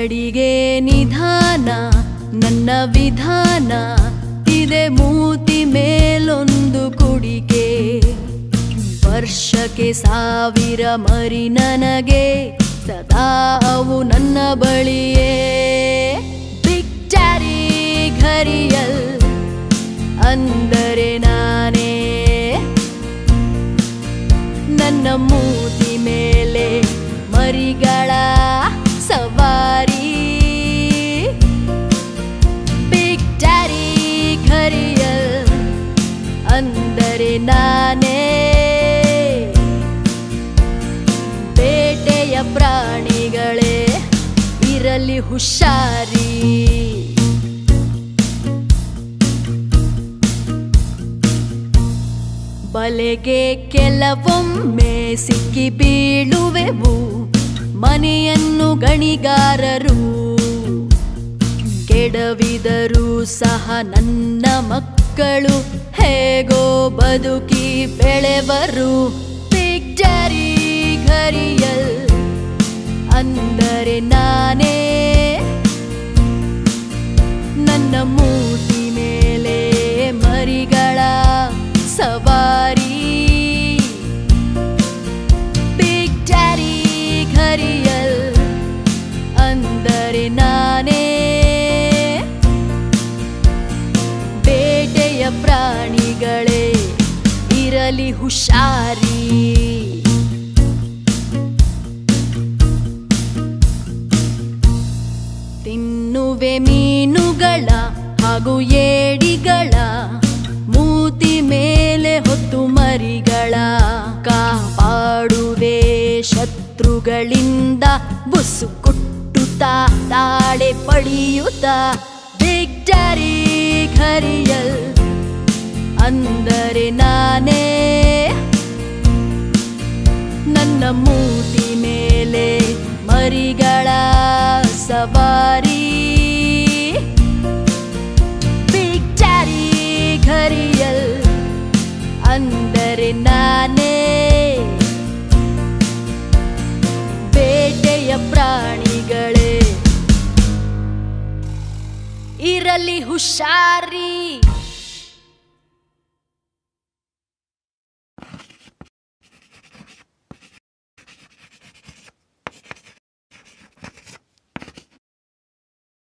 ನಡಿಗೆ ನಿಧಾನ ನನ್ನ ವಿಧಾನ ಇದೆ ಮೂತಿ ಮೇಲೊಂದು ಕುಡಿಕೆ ವರ್ಷಕ್ಕೆ ಸಾವಿರ ಮರಿ ನನಗೆ ಸದಾ ಅವು ನನ್ನ ಬಳಿಯೇ ಬಿಗ್ ಡ್ಯಾಡಿ ಘರಿಯಲ್ ಅಂದರೆ ನಾನೇ ನನ್ನ ಮೂತಿ ಮೇಲೆ ಮರಿಗಳ ಸವಾರಿ ಬಿಗ್ ಡ್ಯಾಡಿ ಘರಿಯಲ್ ಅಂದರೆ ನಾನೇ ಬೇಟೆಯ ಪ್ರಾಣಿಗಳೇ ಇರಲಿ ಹುಷಾರಿ ಬಲೆಗೆ ಕೆಲವೊಮ್ಮೆ ಸಿಕ್ಕಿ ಬೀಳುವೆವು ಮನೆಯನ್ನು ಗಣಿಗಾರರು ಕೆಡವಿದರೂ ಸಹ ನನ್ನ ಮಕ್ಕಳು ಹೇಗೋ ಬದುಕಿ ಬೆಳೆವರು ವಿಕ್ಟರಿ ಘರಿಯಲ್ ಅಂದರೆ ನಾನೇ ನನ್ನ ಮೂತಿ ಮೇಲೆ ಮರಿಗಳ ಸವಾರಿ ಬಿಗ್ ಡ್ಯಾಡಿ ಘರಿಯಲ್ ಅಂದರೆ ನಾನೇ ಬೇಟೆಯ ಪ್ರಾಣಿಗಳೇ ಇರಲಿ ಹುಷಾರಿ ತಿನ್ನುವೆ ಮೀನುಗಳ ಹಾಗೂ ಏಡಿಗಳ ಮೂತಿ ಮೇಲೆ ಹೊತ್ತು ಮರಿಗಳ ಕಾಪಾಡುವೆ ಶತ್ರುಗಳಿಂದ ಬುಸ್ಸು ಕುಟ್ಟುತ್ತಾ ತಾಳೆ ಪಡೆಯುತ್ತಾ ಬಿಗ್ ಡ್ಯಾಡಿ ಘರಿಯಲ್ ಅಂದರೆ ನಾನೇ ನನ್ನ ಮೂತಿ ಮೇಲೆ ಮರಿಗಳ ಸವಾರಿ ಬಿಗ್ ಡ್ಯಾಡಿ ಘರಿಯಲ್ ಅಂದರೆ ನಾನೇ ಬೇಟೆಯ ಪ್ರಾಣಿಗಳೇ ಇರಲಿ ಹುಷಾರಿ